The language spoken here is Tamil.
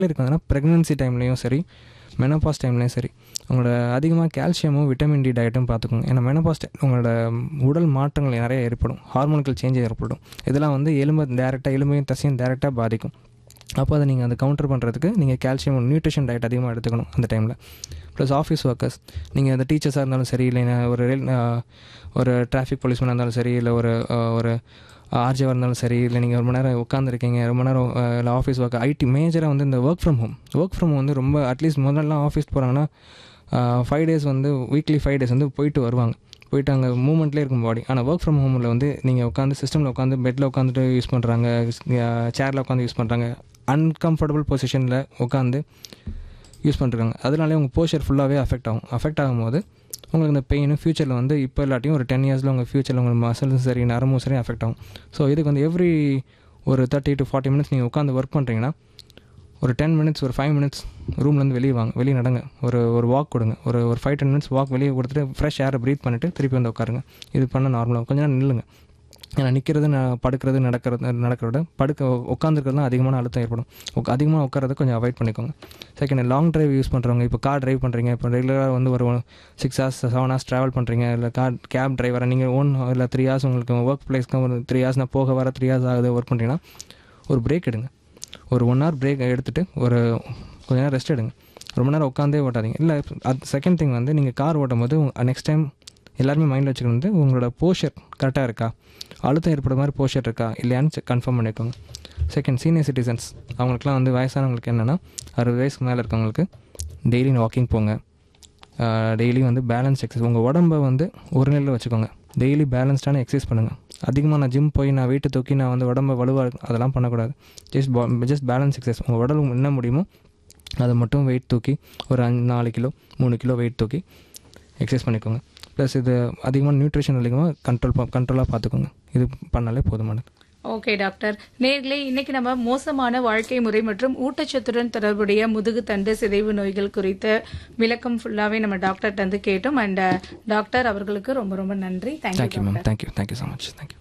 இருக்குதுன்னா ப்ரெக்னன்சி டைம்லேயும் சரி மெனபாஸ் டைம்லேயும் சரி உங்களோட அதிகமாக கால்சியமும் விட்டமின் டி டயட்டும் பார்த்துக்கோங்க ஏன்னா மெனபாஸ் டைம் உங்களோட உடல் மாற்றங்கள் நிறைய ஏற்படும் ஹார்மோன்கள் சேஞ்ச் ஏற்படும் இதெல்லாம் வந்து எலும்பு டேரெக்டாக எலும்பையும் தசையும் டேரெக்டாக பாதிக்கும் அப்போ அதை நீங்கள் அதை கவுண்டர் பண்ணுறதுக்கு நீங்கள் கால்சியம் நியூட்ரிஷன் டயட் அதிகமாக எடுத்துக்கணும் அந்த டைமில் ப்ளஸ் ஆஃபீஸ் ஒர்க்கர்ஸ் நீங்கள் அந்த டீச்சர்ஸாக இருந்தாலும் சரி இல்லை ஒரு ரயில் ஒரு டிராஃபிக் போலீஸ்மேனாக இருந்தாலும் சரி இல்லை ஒரு ஒரு ஆர்ஜியாக இருந்தாலும் சரி இல்லை நீங்கள் ரொம்ப நேரம் உட்காந்துருக்கீங்க ரொம்ப நேரம் இல்லை ஆஃபீஸ் ஒர்க் ஐடி மேஜராக வந்து இந்த work from home work from home வந்து ரொம்ப அட்லீஸ்ட் முதல்லாம் ஆஃபீஸ் போகிறாங்கன்னா ஃபைவ் டேஸ் வந்து வீக்லி ஃபைவ் டேஸ் வந்து போயிட்டு வருவாங்க போயிட்டு அங்கே மூமெண்ட்லேயே இருக்கும் பாடி ஆனால் ஒர்க் ஃப்ரம் ஹோமில் வந்து நீங்கள் உட்காந்து சிஸ்டமில் உட்காந்து பெட்டில் உட்காந்துட்டு யூஸ் பண்ணுறாங்க சேரில் உட்காந்து யூஸ் பண்ணுறாங்க அன்கம்ஃபர்டபுள் பொசிஷனில் உட்காந்து யூஸ் பண்ணிருக்காங்க அதனாலே உங்கள் போஸ்டர் ஃபுல்லாகவே அஃபெக்ட் ஆகும் அஃபெக்ட் ஆகும்போது உங்களுக்கு இந்த பெயின் ஃப்யூச்சரில் வந்து இப்போ இல்லாட்டியும் ஒரு டென் இயர்ஸில் உங்கள் ஃப்யூச்சரில் உங்களுக்கு மசிலும் சரி நரமும் சரி அஃபெக்ட் ஆகும் ஸோ இதுக்கு வந்து எவ்ரி ஒரு தேர்ட்டி டு ஃபார்ட்டி மினிட்ஸ் நீங்கள் உட்காந்து ஒர்க் பண்ணுறீங்கன்னா ஒரு டென் மினிட்ஸ் ஒரு ஃபைவ் மினிட்ஸ் ரூம்லேருந்து வெளியே வாங்க வெளியே நடங்க ஒரு ஒரு வாக் கொடுங்க ஒரு ஒரு ஃபைவ் டென் மினிட்ஸ் வாக் வெளியே கொடுத்துட்டு ஃப்ரெஷ் ஏரை ப்ரீத் பண்ணிவிட்டு திருப்பி வந்து உட்காருங்க இது பண்ண நார்மலாக கொஞ்ச நேரம் நில்லுங்க ஏன்னா நிற்கிறது படுக்கிறது நடக்கிறது நடக்கிறத படுக்க உட்காந்துருக்கிறது தான் அதிகமான அழுத்தம் ஏற்படும் அதிகமாக உட்காரத கொஞ்சம் அவாய்ட் பண்ணிக்கோங்க செகண்ட் லாங் டிரைவ் யூஸ் பண்ணுறவங்க இப்போ கார் டிரைவ் பண்ணுறீங்க இப்போ ரெகுலராக வந்து ஒரு six hours seven hours travel பண்ணுறீங்க இல்லை கார் கேப் டிரைவராக நீங்கள் ஓன் இல்லை த்ரீ ஹவர்ஸ் உங்களுக்கு ஒர்க் பிளேஸ்க்கு ஒரு த்ரீ ஹவர்ஸ் நான் போக வர த்ரீ ஹவர்ஸ் ஆகுது ஒர்க் பண்ணுறீங்கன்னா ஒரு பிரேக் எடுங்க ஒரு ஒன் ஹவர் பிரேக் எடுத்துகிட்டு ஒரு கொஞ்ச நேரம் ரெஸ்ட் எடுங்க ரொம்ப நேரம் உட்காந்தே ஓட்டாதீங்க இல்லை அது செகண்ட் திங் வந்து நீங்கள் கார் ஓட்டும் போது நெக்ஸ்ட் டைம் எல்லாருமே மைண்டில் வச்சுக்கிறது வந்து உங்களோட போஷர் கரெக்டாக இருக்கா அழுத்தம் ஏற்படுற மாதிரி போஷர் இருக்கா இல்லையான்னு கன்ஃபார்ம் பண்ணிக்கோங்க செகண்ட் சீனியர் சிட்டிசன்ஸ் அவங்களுக்குலாம் வந்து வயசானவங்களுக்கு என்னென்னா அறுபது வயசுக்கு மேலே இருக்கவங்களுக்கு டெய்லி வாக்கிங் போங்க டெய்லி வந்து பேலன்ஸ் எக்ஸசைஸ் உங்கள் உடம்பை வந்து ஒரு நிலையில் வச்சுக்கோங்க டெய்லி பேலன்ஸ்டான எக்ஸசைஸ் பண்ணுங்கள் அதிகமாக நான் ஜிம் போய் நான் வெயிட்டு தூக்கி நான் வந்து உடம்பை வலுவாக அதெல்லாம் பண்ணக்கூடாது ஜஸ்ட் ஜஸ்ட் பேலன்ஸ் எக்ஸசைஸ் உங்கள் உடல் என்ன முடியுமோ அதை மட்டும் வெயிட் தூக்கி ஒரு அஞ்சு நாலு கிலோ மூணு கிலோ வெயிட் தூக்கி எக்ஸசைஸ் பண்ணிக்கோங்க ப்ளஸ் இது அதிகமாக நியூட்ரிஷன் அதிகமாக கண்ட்ரோல் கண்ட்ரோலாக பார்த்துக்கோங்க இது பண்ணாலே போதுமானது ஓகே டாக்டர் நேர்களே இன்னைக்கு நம்ம மோசமான வாழ்க்கை முறை மற்றும் ஊட்டச்சத்துடன் தொடர்புடைய முதுகு தண்டு சிதைவு நோய்கள் குறித்த விளக்கம் ஃபுல்லாவே நம்ம டாக்டர் வந்து கேட்டோம் அண்ட் டாக்டர் அவர்களுக்கு ரொம்ப ரொம்ப நன்றி thank you thank you ma'am thank you thank you so much thank you